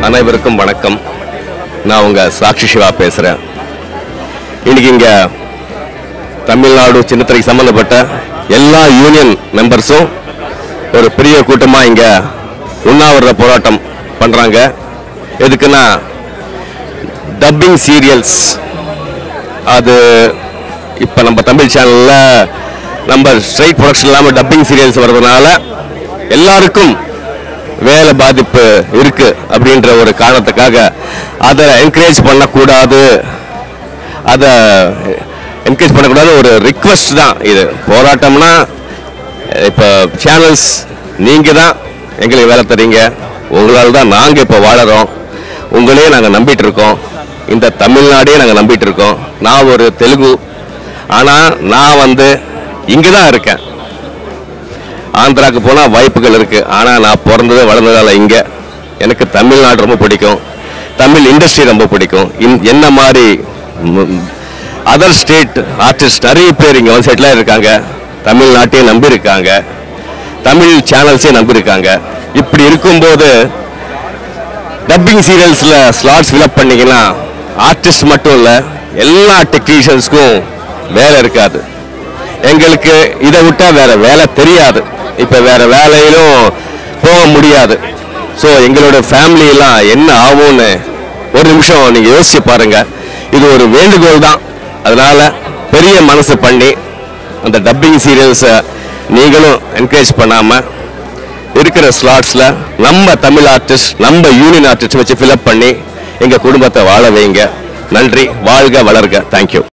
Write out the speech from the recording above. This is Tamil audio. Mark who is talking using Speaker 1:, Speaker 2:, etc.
Speaker 1: அனைவருக்கும் வணக்கம் நான் உங்க சாட்சி சிவா பேசுறேன் இன்னைக்கு இங்க தமிழ்நாடு சின்னத்திரைக்கு சம்பந்தப்பட்ட எல்லா யூனியன் மெம்பர்ஸும் ஒரு பெரிய கூட்டமா இங்க உண்ணாவிரத போராட்டம் பண்றாங்க எதுக்குன்னா டப்பிங் சீரியல்ஸ் அது இப்போ நம்ம தமிழ் சேனல்ல நம்ம ஸ்ட்ரைட் ப்ரொடக்ஷன் இல்லாமல் டப்பிங் சீரியல்ஸ் வர்றதுனால எல்லாருக்கும் வேலை பாதிப்பு இருக்கு அப்படின்ற ஒரு காரணத்துக்காக அதை என்கரேஜ் பண்ணக்கூடாது அதை என்கரேஜ் பண்ணக்கூடாது ஒரு ரிக்வெஸ்ட் தான் இது போராட்டம்னா இப்போ சேனல்ஸ் நீங்கள் தான் எங்களுக்கு வேலை தரீங்க உங்களால் தான் நாங்கள் இப்போ வாழறோம் உங்களையே நாங்கள் நம்பிட்டு இருக்கோம் இந்த தமிழ்நாடையே நாங்கள் நம்பிட்டு இருக்கோம் நான் ஒரு தெலுங்கு ஆனால் நான் வந்து இங்கே தான் இருக்கேன் ஆந்திராவுக்கு போனால் வாய்ப்புகள் இருக்குது ஆனால் நான் பிறந்தது வளர்ந்ததால இங்கே எனக்கு தமிழ்நாடு ரொம்ப பிடிக்கும் தமிழ் இண்டஸ்ட்ரி ரொம்ப பிடிக்கும் இன் என்ன மாதிரி அதர் ஸ்டேட் ஆர்டிஸ்ட் நிறைய பேர் இங்கே வந்து செட்டில் இருக்காங்க தமிழ்நாட்டையே நம்பி இருக்காங்க தமிழ் சேனல்ஸே நம்பி இருக்காங்க இப்படி இருக்கும்போது டப்பிங் சீரியல்ஸில் ஸ்லாட்ஸ் ஃபில்அப் பண்ணீங்கன்னா ஆர்டிஸ்ட் மட்டும் இல்லை எல்லா டெக்னீஷியன்ஸ்க்கும் வேலை இருக்காது எங்களுக்கு இதை விட்டா வேற வேலை தெரியாது இப்போ வேற வேலையிலும் போக முடியாது ஸோ எங்களோட family எல்லாம் என்ன ஆகும்னு ஒரு நிமிஷம் நீங்கள் யோசிச்சு பாருங்க இது ஒரு வேண்டுகோள் தான் அதனால பெரிய மனசு பண்ணி அந்த டப்பிங் சீரியல்ஸை நீங்களும் என்கரேஜ் பண்ணாமல் இருக்கிற ஸ்லாட்ஸில் நம்ம தமிழ் ஆர்டிஸ்ட் நம்ம யூனியன் ஆர்டிஸ்ட் வச்சு ஃபில்அப் பண்ணி எங்கள் குடும்பத்தை வாழ வைங்க நன்றி வாழ்க வளர்க தேங்க்யூ